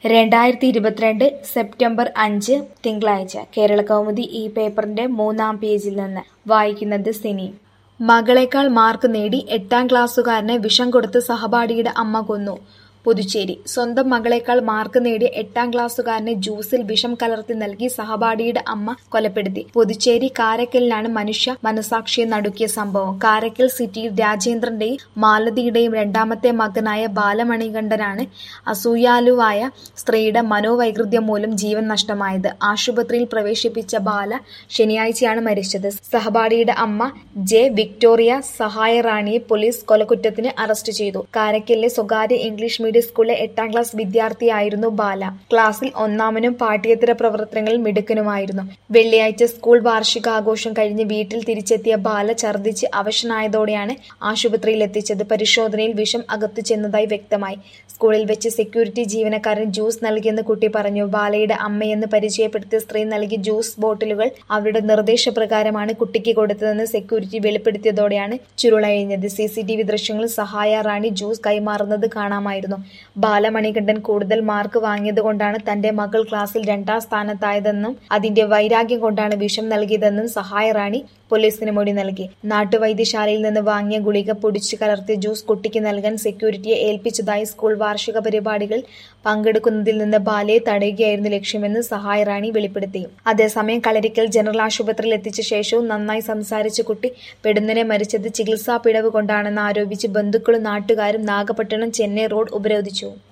രണ്ടായിരത്തി ഇരുപത്തിരണ്ട് സെപ്റ്റംബർ അഞ്ച് തിങ്കളാഴ്ച കേരളകൗമുദി ഈ പേപ്പറിന്റെ മൂന്നാം പേജിൽ നിന്ന് വായിക്കുന്നത് സിനി മകളേക്കാൾ മാർക്ക് നേടി എട്ടാം ക്ലാസ്സുകാരനെ വിഷം കൊടുത്ത് സഹപാഠിയുടെ അമ്മ കൊന്നു പുതുച്ചേരി സ്വന്തം മകളേക്കാൾ മാർക്ക് നേടിയ എട്ടാം ക്ലാസ്സുകാരനെ ജ്യൂസിൽ വിഷം കലർത്തി നൽകി സഹപാഠിയുടെ അമ്മ കൊലപ്പെടുത്തി പുതുച്ചേരി കാരക്കലിലാണ് മനുഷ്യ മനസാക്ഷിയെ നടുക്കിയ സംഭവം കാരക്കൽ സിറ്റിയിൽ രാജേന്ദ്രന്റെയും മാലതിയുടെയും രണ്ടാമത്തെ മകനായ ബാലമണികണ്ഠനാണ് അസൂയാലുവായ സ്ത്രീയുടെ മനോവൈകൃതം മൂലം ജീവൻ നഷ്ടമായത് ആശുപത്രിയിൽ പ്രവേശിപ്പിച്ച ബാല ശനിയാഴ്ചയാണ് മരിച്ചത് സഹപാഠിയുടെ അമ്മ ജെ വിക്ടോറിയ സഹായ റാണിയെ പോലീസ് കൊലക്കുറ്റത്തിന് അറസ്റ്റ് ചെയ്തു കാരക്കലിലെ സ്വകാര്യ ഇംഗ്ലീഷ് മീഡിയം സ്കൂളിലെ എട്ടാം ക്ലാസ് വിദ്യാർത്ഥിയായിരുന്നു ബാല ക്ലാസ്സിൽ ഒന്നാമനും പാഠ്യേതര പ്രവർത്തനങ്ങളിൽ മിടുക്കനുമായിരുന്നു വെള്ളിയാഴ്ച സ്കൂൾ വാർഷികാഘോഷം കഴിഞ്ഞ് വീട്ടിൽ തിരിച്ചെത്തിയ ബാല ഛർദ്ദിച്ച് അവശനായതോടെയാണ് ആശുപത്രിയിൽ എത്തിച്ചത് പരിശോധനയിൽ വിഷം അകത്തു ചെന്നതായി വ്യക്തമായി സ്കൂളിൽ വെച്ച് സെക്യൂരിറ്റി ജീവനക്കാരൻ ജ്യൂസ് നൽകിയെന്ന് കുട്ടി പറഞ്ഞു ബാലയുടെ അമ്മയെന്ന് പരിചയപ്പെടുത്തിയ സ്ത്രീ നൽകിയ ജ്യൂസ് ബോട്ടിലുകൾ അവരുടെ നിർദ്ദേശപ്രകാരമാണ് കുട്ടിക്ക് കൊടുത്തതെന്ന് സെക്യൂരിറ്റി വെളിപ്പെടുത്തിയതോടെയാണ് ചുരുളഴിഞ്ഞത് സി സി ടി വി ദൃശ്യങ്ങളിൽ സഹായ റാണി ജ്യൂസ് കൈമാറുന്നത് കാണാമായിരുന്നു ബാലമണികണ്ഠൻ കൂടുതൽ മാർക്ക് വാങ്ങിയതുകൊണ്ടാണ് തന്റെ മകൾ ക്ലാസ്സിൽ രണ്ടാം സ്ഥാനത്തായതെന്നും അതിന്റെ വൈരാഗ്യം കൊണ്ടാണ് വിഷം നൽകിയതെന്നും സഹായ റാണി പോലീസിന് മൊഴി നൽകി നാട്ടുവൈദ്യശാലയിൽ നിന്ന് വാങ്ങിയ ഗുളിക പൊടിച്ചു കലർത്തിയ ജ്യൂസ് കുട്ടിക്ക് നൽകാൻ സെക്യൂരിറ്റിയെ ഏൽപ്പിച്ചതായി സ്കൂൾ വാർഷിക പരിപാടികളിൽ പങ്കെടുക്കുന്നതിൽ നിന്ന് ബാലയെ തടയുകയായിരുന്നു ലക്ഷ്യമെന്ന് സഹായ റാണി വെളിപ്പെടുത്തി അതേസമയം കളരിക്കൽ ജനറൽ ആശുപത്രിയിൽ എത്തിച്ച ശേഷവും നന്നായി സംസാരിച്ച കുട്ടി പെടുന്നനെ മരിച്ചത് ചികിത്സാ പിഴവ് കൊണ്ടാണെന്ന് ആരോപിച്ച് ബന്ധുക്കളും നാട്ടുകാരും നാഗപട്ടണം ചെന്നൈ റോഡ് ഉപരോധിച്ചു